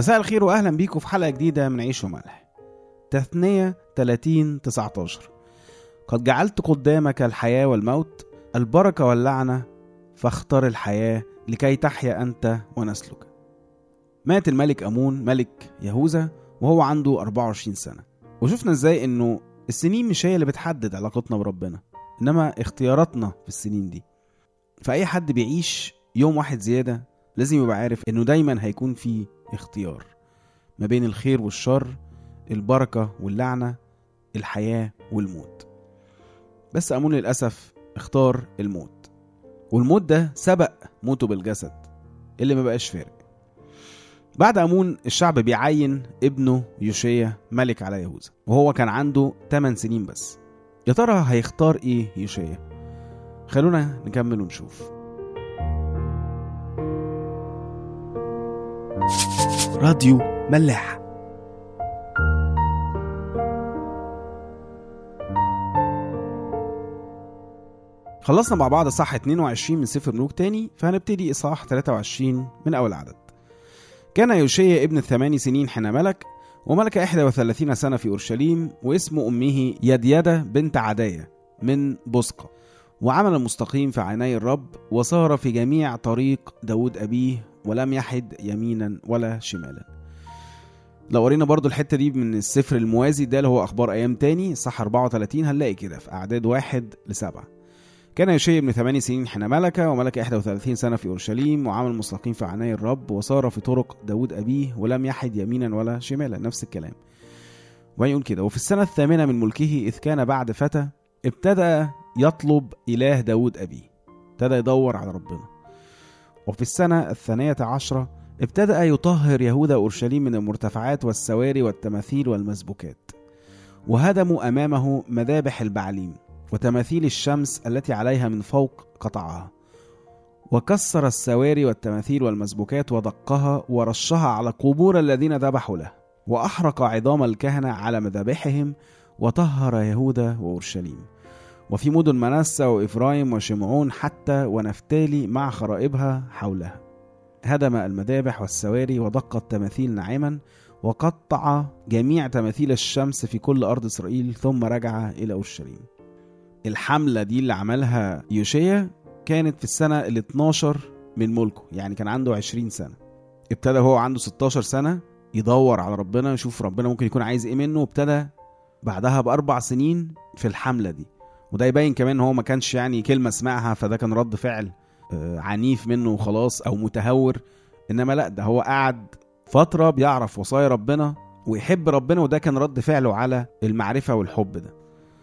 مساء الخير واهلا بيكم في حلقه جديده من عيش وملح تثنية 30 19 قد جعلت قدامك الحياة والموت البركة واللعنة فاختر الحياة لكي تحيا أنت ونسلك مات الملك أمون ملك يهوذا وهو عنده 24 سنة وشفنا ازاي انه السنين مش هي اللي بتحدد علاقتنا بربنا انما اختياراتنا في السنين دي فأي حد بيعيش يوم واحد زيادة لازم يبقى عارف انه دايما هيكون في اختيار ما بين الخير والشر البركة واللعنة الحياة والموت بس أمون للأسف اختار الموت والموت ده سبق موته بالجسد اللي ما بقاش فارق بعد أمون الشعب بيعين ابنه يوشيا ملك على يهوذا وهو كان عنده 8 سنين بس يا ترى هيختار ايه يوشيا خلونا نكمل ونشوف راديو ملاح خلصنا مع بعض صح 22 من سفر ملوك تاني فهنبتدي إصحاح 23 من أول عدد كان يوشيا ابن الثماني سنين حين ملك وملك 31 سنة في أورشليم واسم أمه يديدة بنت عداية من بصقة وعمل المستقيم في عيني الرب وصار في جميع طريق داود أبيه ولم يحد يمينا ولا شمالا لو قرينا برضو الحتة دي من السفر الموازي ده اللي هو أخبار أيام تاني صح 34 هنلاقي كده في أعداد واحد لسبعة كان يشيع ابن ثماني سنين حين ملك وملك 31 سنة في أورشليم وعمل مستقيم في عناي الرب وصار في طرق داود أبيه ولم يحد يمينا ولا شمالا نفس الكلام ويقول كده وفي السنة الثامنة من ملكه إذ كان بعد فتى ابتدأ يطلب إله داود أبيه ابتدأ يدور على ربنا وفي السنة الثانية عشرة ابتدأ يطهر يهوذا أورشليم من المرتفعات والسواري والتماثيل والمسبوكات وهدموا أمامه مذابح البعليم وتماثيل الشمس التي عليها من فوق قطعها وكسر السواري والتماثيل والمسبوكات ودقها ورشها على قبور الذين ذبحوا له وأحرق عظام الكهنة على مذابحهم وطهر يهوذا وأورشليم وفي مدن منسى وإفرايم وشمعون حتى ونفتالي مع خرائبها حولها هدم المذابح والسواري ودق التماثيل ناعما وقطع جميع تماثيل الشمس في كل أرض إسرائيل ثم رجع إلى أورشليم الحملة دي اللي عملها يوشيا كانت في السنة ال 12 من ملكه يعني كان عنده 20 سنة ابتدى هو عنده 16 سنة يدور على ربنا يشوف ربنا ممكن يكون عايز ايه منه وابتدى بعدها بأربع سنين في الحملة دي وده يبين كمان ان هو ما كانش يعني كلمة سمعها فده كان رد فعل آه، عنيف منه وخلاص او متهور انما لا ده هو قعد فترة بيعرف وصايا ربنا ويحب ربنا وده كان رد فعله على المعرفة والحب ده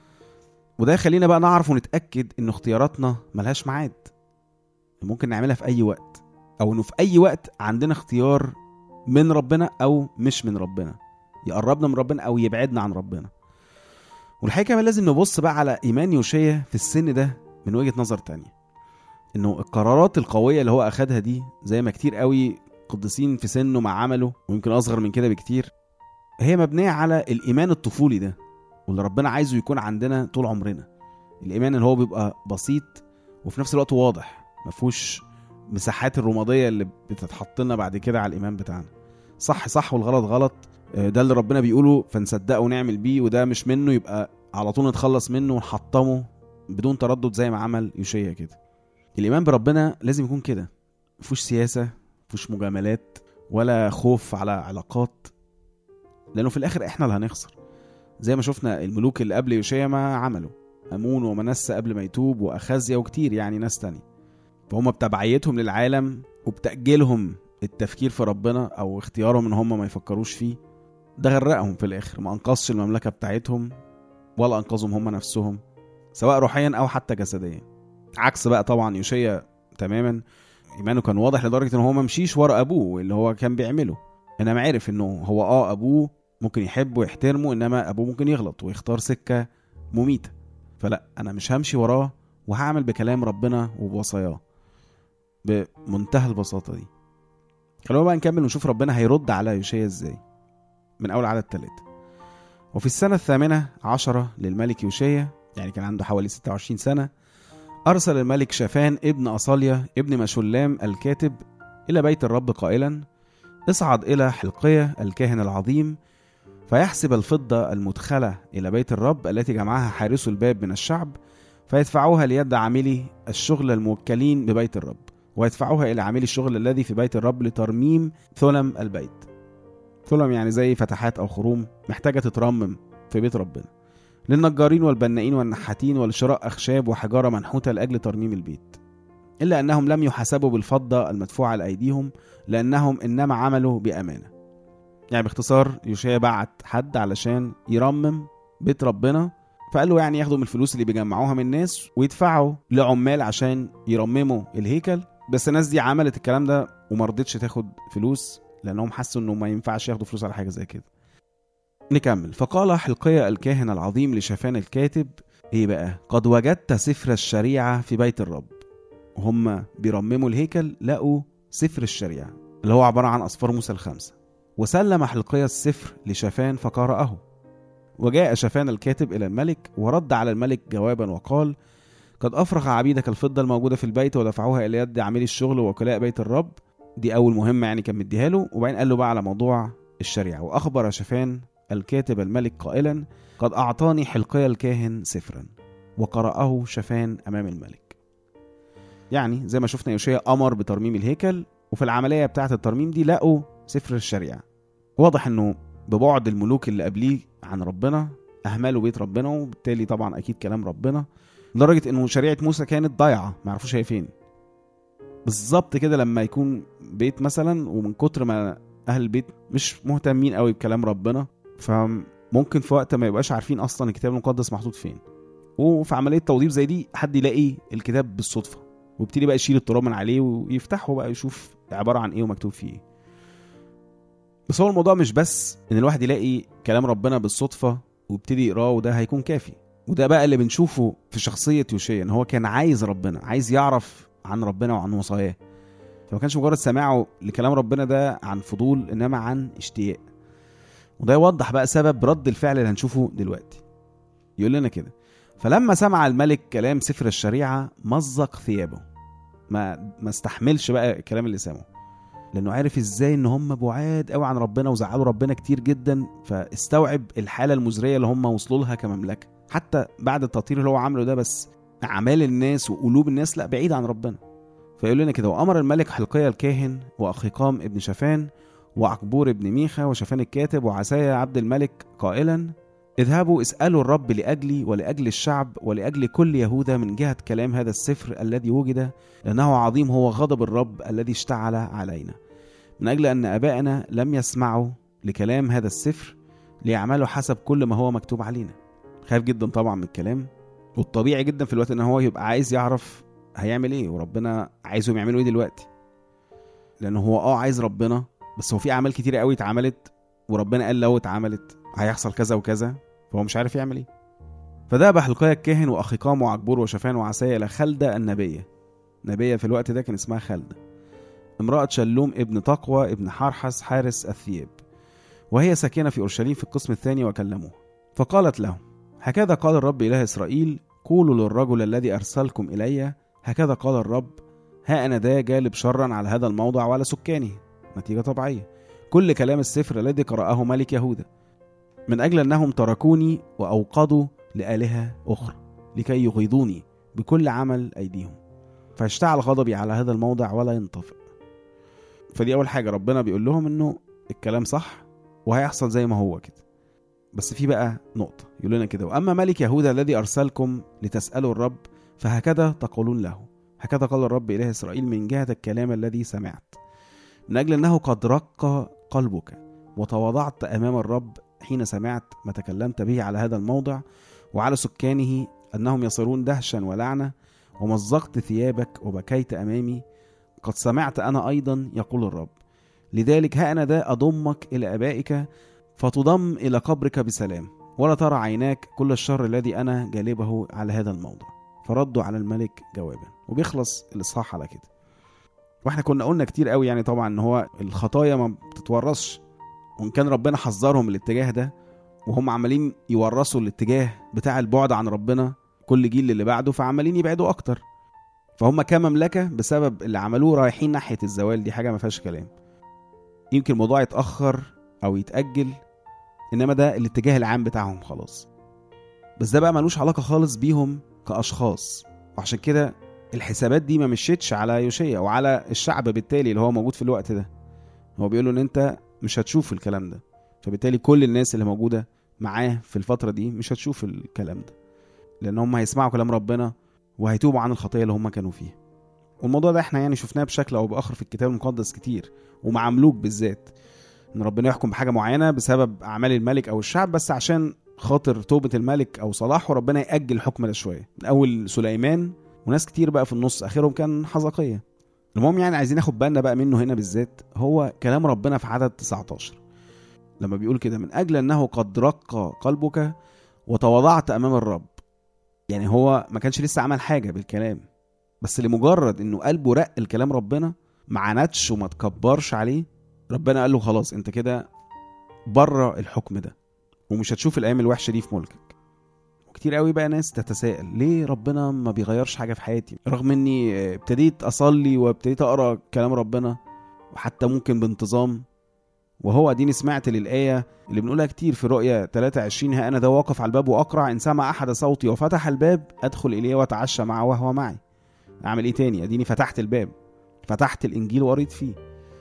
وده يخلينا بقى نعرف ونتأكد إن اختياراتنا ملهاش ميعاد ممكن نعملها في أي وقت أو إنه في أي وقت عندنا اختيار من ربنا أو مش من ربنا يقربنا من ربنا أو يبعدنا عن ربنا والحقيقة كمان لازم نبص بقى على إيمان يوشيا في السن ده من وجهة نظر تانية إنه القرارات القوية اللي هو أخدها دي زي ما كتير قوي قديسين في سنه مع عمله ويمكن أصغر من كده بكتير هي مبنية على الإيمان الطفولي ده واللي ربنا عايزه يكون عندنا طول عمرنا الايمان اللي هو بيبقى بسيط وفي نفس الوقت واضح ما فيهوش مساحات الرماديه اللي بتتحط لنا بعد كده على الايمان بتاعنا صح صح والغلط غلط آه، ده اللي ربنا بيقوله فنصدقه ونعمل بيه وده مش منه يبقى على طول نتخلص منه ونحطمه بدون تردد زي ما عمل يوشيا كده الايمان بربنا لازم يكون كده مفيهوش سياسه مفيهوش مجاملات ولا خوف على علاقات لانه في الاخر احنا اللي هنخسر زي ما شفنا الملوك اللي قبل يوشيا ما عملوا امون ومنسى قبل ما يتوب واخازيا وكتير يعني ناس تانية فهم بتبعيتهم للعالم وبتأجيلهم التفكير في ربنا او اختيارهم ان هم ما يفكروش فيه ده غرقهم في الاخر ما انقذش المملكه بتاعتهم ولا انقذهم هم نفسهم سواء روحيا او حتى جسديا عكس بقى طبعا يوشيا تماما ايمانه كان واضح لدرجه ان هو ما مشيش ورا ابوه اللي هو كان بيعمله انما عرف انه هو اه ابوه ممكن يحبه ويحترمه انما ابوه ممكن يغلط ويختار سكه مميته فلا انا مش همشي وراه وهعمل بكلام ربنا وبوصاياه بمنتهى البساطه دي خلونا بقى نكمل ونشوف ربنا هيرد على يوشيا ازاي من اول عدد ثلاثة وفي السنة الثامنة عشرة للملك يوشيا يعني كان عنده حوالي 26 سنة أرسل الملك شافان ابن أصاليا ابن مشلام الكاتب إلى بيت الرب قائلا اصعد إلى حلقية الكاهن العظيم فيحسب الفضة المدخلة إلى بيت الرب التي جمعها حارس الباب من الشعب فيدفعوها ليد عاملي الشغل الموكلين ببيت الرب ويدفعوها إلى عاملي الشغل الذي في بيت الرب لترميم ثلم البيت ثلم يعني زي فتحات أو خروم محتاجة تترمم في بيت ربنا للنجارين والبنائين والنحاتين ولشراء أخشاب وحجارة منحوتة لأجل ترميم البيت إلا أنهم لم يحاسبوا بالفضة المدفوعة لأيديهم لأنهم إنما عملوا بأمانة يعني باختصار يوشيا بعت حد علشان يرمم بيت ربنا فقال له يعني ياخدوا من الفلوس اللي بيجمعوها من الناس ويدفعوا لعمال عشان يرمموا الهيكل بس الناس دي عملت الكلام ده وما رضتش تاخد فلوس لانهم حسوا انه ما ينفعش ياخدوا فلوس على حاجه زي كده نكمل فقال حلقية الكاهن العظيم لشافان الكاتب ايه بقى قد وجدت سفر الشريعة في بيت الرب وهم بيرمموا الهيكل لقوا سفر الشريعة اللي هو عبارة عن أصفار موسى الخمسة وسلم حلقية السفر لشافان فقرأه وجاء شافان الكاتب إلى الملك ورد على الملك جوابا وقال قد أفرغ عبيدك الفضة الموجودة في البيت ودفعوها إلى يد عاملي الشغل ووكلاء بيت الرب دي أول مهمة يعني كان مديها له وبعدين قال له بقى على موضوع الشريعة وأخبر شافان الكاتب الملك قائلا قد أعطاني حلقية الكاهن سفرا وقرأه شافان أمام الملك يعني زي ما شفنا يوشيا أمر بترميم الهيكل وفي العملية بتاعة الترميم دي لقوا سفر الشريعة واضح انه ببعد الملوك اللي قبليه عن ربنا اهملوا بيت ربنا وبالتالي طبعا اكيد كلام ربنا لدرجه انه شريعه موسى كانت ضايعه ما يعرفوش هي فين بالظبط كده لما يكون بيت مثلا ومن كتر ما اهل البيت مش مهتمين قوي بكلام ربنا فممكن في وقت ما يبقاش عارفين اصلا الكتاب المقدس محطوط فين وفي عمليه توضيب زي دي حد يلاقي الكتاب بالصدفه ويبتدي بقى يشيل التراب من عليه ويفتحه بقى يشوف عباره عن ايه ومكتوب فيه ايه بس هو الموضوع مش بس ان الواحد يلاقي كلام ربنا بالصدفه ويبتدي يقراه وده هيكون كافي وده بقى اللي بنشوفه في شخصيه يوشيا ان هو كان عايز ربنا عايز يعرف عن ربنا وعن وصاياه فما كانش مجرد سماعه لكلام ربنا ده عن فضول انما عن اشتياق وده يوضح بقى سبب رد الفعل اللي هنشوفه دلوقتي يقول لنا كده فلما سمع الملك كلام سفر الشريعه مزق ثيابه ما ما استحملش بقى الكلام اللي سمعه لانه عارف ازاي ان هم بعاد قوي عن ربنا وزعلوا ربنا كتير جدا فاستوعب الحاله المزريه اللي هم وصلوا لها كمملكه حتى بعد التطهير اللي هو عامله ده بس اعمال الناس وقلوب الناس لا بعيد عن ربنا فيقول لنا كده وامر الملك حلقية الكاهن واخيقام ابن شافان وعكبور ابن ميخا وشافان الكاتب وعسايا عبد الملك قائلا اذهبوا اسألوا الرب لأجلي ولأجل الشعب ولأجل كل يهوذا من جهة كلام هذا السفر الذي وجد لأنه عظيم هو غضب الرب الذي اشتعل علينا من أجل أن آبائنا لم يسمعوا لكلام هذا السفر ليعملوا حسب كل ما هو مكتوب علينا خايف جدا طبعا من الكلام والطبيعي جدا في الوقت ان هو يبقى عايز يعرف هيعمل ايه وربنا عايزهم يعملوا ايه دلوقتي لانه هو اه عايز ربنا بس هو في اعمال كتيره قوي اتعملت وربنا قال لو اتعملت هيحصل كذا وكذا فهو مش عارف يعمل ايه فذهب حلقيا الكاهن واخيقام وعكبور وشفان وعسايا الى خلده النبيه نبيه في الوقت ده كان اسمها خلده امراه شلوم ابن تقوى ابن حرحس حارس الثياب وهي ساكنه في اورشليم في القسم الثاني وكلموه فقالت لهم هكذا قال الرب اله اسرائيل قولوا للرجل الذي ارسلكم الي هكذا قال الرب ها انا ذا جالب شرا على هذا الموضع وعلى سكانه نتيجه طبيعيه كل كلام السفر الذي قرأه ملك يهوذا من أجل أنهم تركوني وأوقدوا لآلهة أخرى لكي يغيظوني بكل عمل أيديهم فاشتعل غضبي على هذا الموضع ولا ينطفئ فدي أول حاجة ربنا بيقول لهم إنه الكلام صح وهيحصل زي ما هو كده بس في بقى نقطة يقول لنا كده وأما ملك يهوذا الذي أرسلكم لتسألوا الرب فهكذا تقولون له هكذا قال الرب إله إسرائيل من جهة الكلام الذي سمعت من أجل أنه قد رق قلبك وتواضعت أمام الرب حين سمعت ما تكلمت به على هذا الموضع وعلى سكانه أنهم يصيرون دهشا ولعنة ومزقت ثيابك وبكيت أمامي قد سمعت أنا أيضا يقول الرب لذلك ها أنا ذا أضمك إلى أبائك فتضم إلى قبرك بسلام ولا ترى عيناك كل الشر الذي أنا جالبه على هذا الموضع فردوا على الملك جوابا وبيخلص الإصحاح على كده واحنا كنا قلنا كتير قوي يعني طبعا ان هو الخطايا ما بتتورثش وان كان ربنا حذرهم من الاتجاه ده وهم عمالين يورثوا الاتجاه بتاع البعد عن ربنا كل جيل اللي بعده فعمالين يبعدوا اكتر فهم كمملكه بسبب اللي عملوه رايحين ناحيه الزوال دي حاجه ما فيهاش كلام يمكن الموضوع يتاخر او يتاجل انما ده الاتجاه العام بتاعهم خلاص بس ده بقى ملوش علاقه خالص بيهم كاشخاص وعشان كده الحسابات دي ما مشيتش على يوشيا وعلى الشعب بالتالي اللي هو موجود في الوقت ده هو بيقول له ان انت مش هتشوف الكلام ده فبالتالي كل الناس اللي موجوده معاه في الفتره دي مش هتشوف الكلام ده لان هم هيسمعوا كلام ربنا وهيتوبوا عن الخطيه اللي هم كانوا فيها والموضوع ده احنا يعني شفناه بشكل او باخر في الكتاب المقدس كتير ومع ملوك بالذات ان ربنا يحكم بحاجه معينه بسبب اعمال الملك او الشعب بس عشان خاطر توبه الملك او صلاحه ربنا ياجل الحكم ده شويه الاول سليمان وناس كتير بقى في النص اخرهم كان حزقيه المهم يعني عايزين ناخد بالنا بقى منه هنا بالذات هو كلام ربنا في عدد 19 لما بيقول كده من اجل انه قد رق قلبك وتواضعت امام الرب يعني هو ما كانش لسه عمل حاجه بالكلام بس لمجرد انه قلبه رق الكلام ربنا ما عندش وما تكبرش عليه ربنا قال له خلاص انت كده بره الحكم ده ومش هتشوف الايام الوحشه دي في ملكك وكتير قوي بقى ناس تتساءل ليه ربنا ما بيغيرش حاجه في حياتي رغم اني ابتديت اصلي وابتديت اقرا كلام ربنا وحتى ممكن بانتظام وهو اديني سمعت للايه اللي بنقولها كتير في رؤيا 23 ها انا ده واقف على الباب واقرع ان سمع احد صوتي وفتح الباب ادخل اليه واتعشى معه وهو معي اعمل ايه تاني اديني فتحت الباب فتحت الانجيل وقريت فيه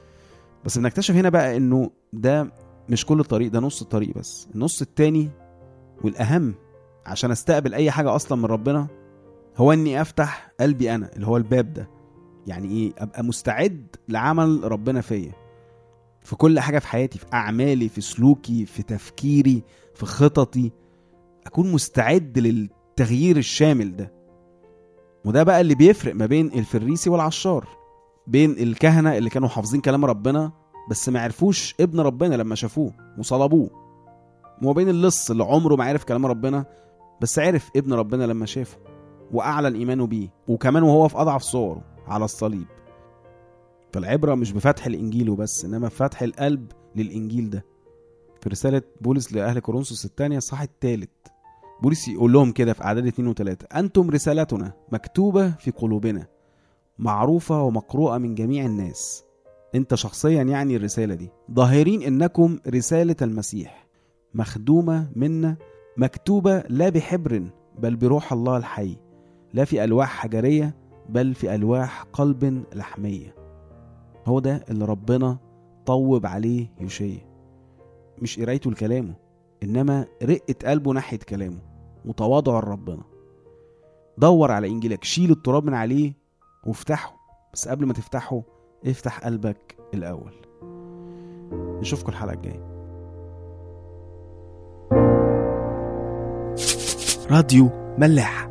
بس بنكتشف هنا بقى انه ده مش كل الطريق ده نص الطريق بس النص التاني والاهم عشان استقبل اي حاجه اصلا من ربنا هو اني افتح قلبي انا اللي هو الباب ده يعني ايه ابقى مستعد لعمل ربنا فيا في كل حاجه في حياتي في اعمالي في سلوكي في تفكيري في خططي اكون مستعد للتغيير الشامل ده وده بقى اللي بيفرق ما بين الفريسي والعشار بين الكهنه اللي كانوا حافظين كلام ربنا بس ما عرفوش ابن ربنا لما شافوه وصلبوه وما بين اللص اللي عمره ما عرف كلام ربنا بس عرف ابن ربنا لما شافه واعلن ايمانه بيه وكمان وهو في اضعف صوره على الصليب فالعبره مش بفتح الانجيل وبس انما بفتح القلب للانجيل ده في رساله بولس لاهل كورنثوس الثانيه الصح الثالث بولس يقول لهم كده في اعداد 2 و3 انتم رسالتنا مكتوبه في قلوبنا معروفه ومقروءه من جميع الناس انت شخصيا يعني الرساله دي ظاهرين انكم رساله المسيح مخدومه منا مكتوبه لا بحبر بل بروح الله الحي لا في الواح حجريه بل في الواح قلب لحميه هو ده اللي ربنا طوب عليه يوشيا مش قرايته لكلامه انما رقه قلبه ناحيه كلامه وتواضعه لربنا دور على انجيلك شيل التراب من عليه وافتحه بس قبل ما تفتحه افتح قلبك الاول نشوفكم الحلقه الجايه راديو ملاح